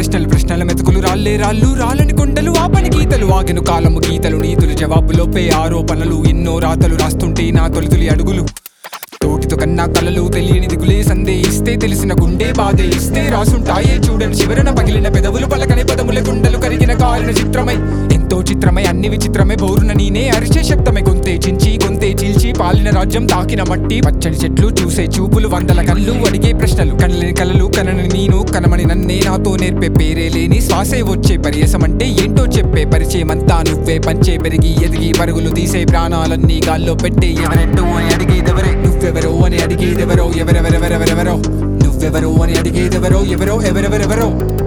ప్రశ్నలు ప్రశ్నల మెతుకులు రాళ్ళే రాళ్ళు రాలని కొండలు ఆపని గీతలు ఆగిన కాలము గీతలు నీతులు జవాబులోపే ఆరోపణలు ఎన్నో రాతలు రాస్తుంటే నా తొలితులి అడుగులు తోటితో కన్నా కలలు తెలియని దిగులే సందేహిస్తే తెలిసిన గుండె బాధే ఇస్తే రాసుంటాయే చూడని చివరన పగిలిన పెదవులు పలకని పదముల గుండెలు కరిగిన కాలిన చిత్రమై ఎంతో చిత్రమై అన్ని విచిత్రమే బోరున నేనే అరిచే శబ్దమే గొంతే చించి గొంతే చీల్చి పాలిన రాజ్యం తాకిన మట్టి పచ్చని చెట్లు చూసే చూపులు వందల కళ్ళు అడిగే ప్రశ్నలు కనలేని కలలు కనని నేను కనమని నన్నే నాతో నేర్పే పేరే లేని శ్వాసే వచ్చే పరియసం అంటే ఏంటో చెప్పే పరిచయమంతా నువ్వే పంచే పెరిగి ఎదిగి పరుగులు తీసే ప్రాణాలన్నీ గాల్లో పెట్టే ఎవరెంటో అని అడిగేదెవరే నువ్వెవరో అని అడిగేదెవరో ఎవరెవరెవరెవరెవరో నువ్వెవరో అని అడిగేదెవరో ఎవరో ఎవరెవరెవరో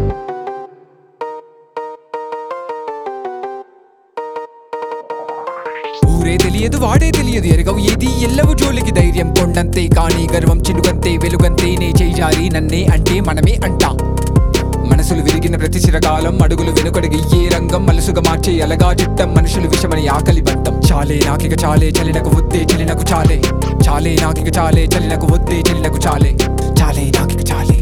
ఊరే తెలియదు వాడే తెలియదు ఎరగవు ఏది ఎల్లవు జోలికి ధైర్యం కొండంతే కానీ గర్వం చినుకంతే వెలుగంతే నే చేయాలి నన్నే అంటే మనమే అంటా మనసులు విరిగిన ప్రతి చిరకాలం అడుగులు వెనుకడిగి ఏ రంగం మలుసుగా మార్చే అలగా చుట్టం మనుషులు విషమని ఆకలి బంతం చాలే నాకిక చాలే చలినకు వద్దే చలినకు చాలే చాలే నాకిక చాలే చలినకు వద్దే చలినకు చాలే చాలే నాకిక చాలే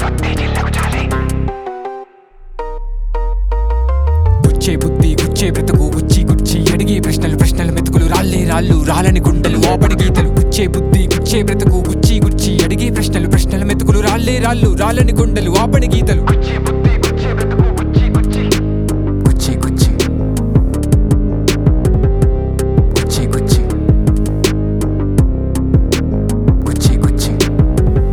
గుచ్చే బుద్ధి గుచ్చే బ్రతుకు గుచ్చి గుచ్చి అడిగే ప్రశ్నలు ప్రశ్నలు మెతుకులు రాళ్ళే రాళ్ళు రాలని గుండెలు ఓపడి గీతలు గుచ్చే బుద్ధి గుచ్చే బ్రతుకు గుచ్చి గుచ్చి అడిగే ప్రశ్నలు ప్రశ్నలు మెతుకులు రాళ్ళే రాళ్ళు రాలని గుండెలు ఆపని గీతలు గుచ్చే బుద్ధి